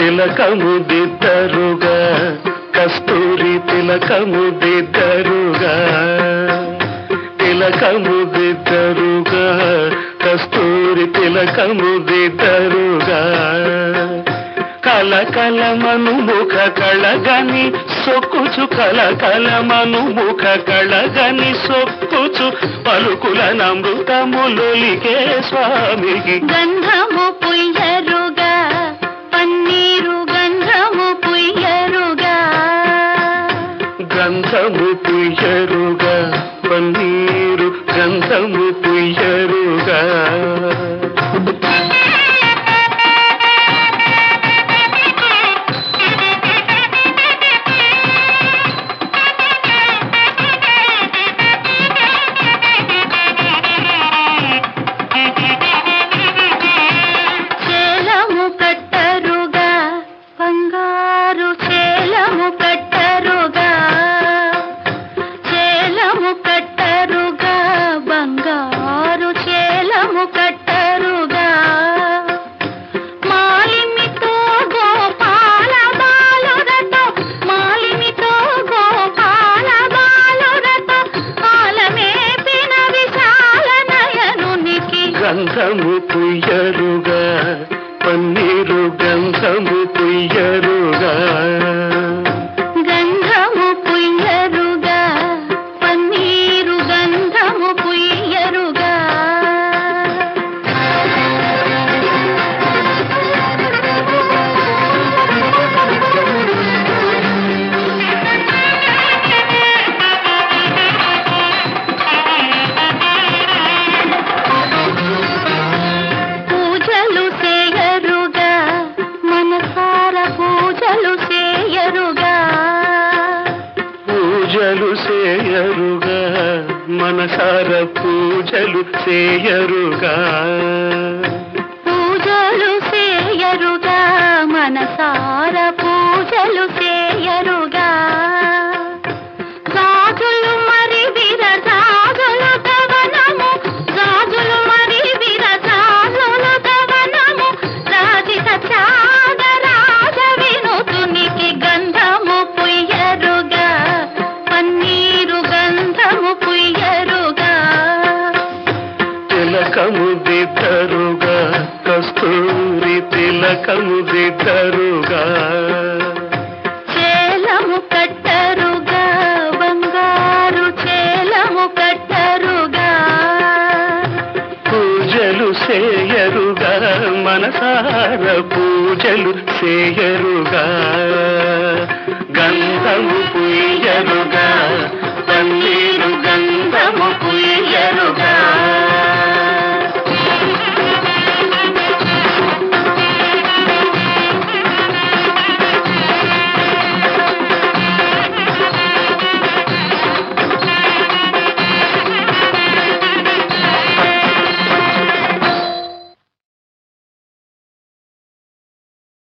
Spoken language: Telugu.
తిలకము దిద్దరుగా కస్తూరి తిలకము దిద్దరుగా తిలకము దిద్దరుగా కస్తూరి తిలకము దిద్దరుగా కలకలమను ముఖ కళగని సొక్కుచు కలకలమను ముఖ కళగని సొక్కుచు పలుకుల నమృతములొలికే స్వామికి గంధము పుయ్యరుగా పన్నీరు గంధము పుయ్యరుగా గంధము పుయ్యరుగా పన్నీరు గంధము పుయ్యరుగా చేలము కట్టరుగా బంగారు చేలము కట్టరుగా చేలము కట్టరుగా బంగారు చేలము కట్టరుగా మాలిమితో గోపాల బాలురతో మాలిమితో గోపాల బాలురతో కాలమేపిన విశాల నయనునికి గంధము పుయ్యరుగా పన్నీరు గంధము పుయ్యరుగా గంధము పుయ్యరుగా పన్నీరు గంధము పుయ్యరుగా పూజలు చేయరుగా మనసార పూజలు చేయరుగా పూజలు చేయరుగా మనసార పూజలు చేయరుగా పూజలు చేయరుగా మనసార పూజలు చేయరుగా గాజులు మరి విరజాజులు దవనము గాజులు మరి విరజాజులు దవనము రాజిత త్యాగరాజ వినుతునికి గంధము పుయ్యరుగా పన్నీరు గంధము పుయ్యరుగా తిలకము దిద్దరుగా కస్తూరి తిలకము దిద్దరుగా చేలము కట్టరుగా బంగారు చేలము కట్టరుగా పూజలు చేయరుగా మనసార పూజలు చేయరుగా గంధము పుయ్యరుగా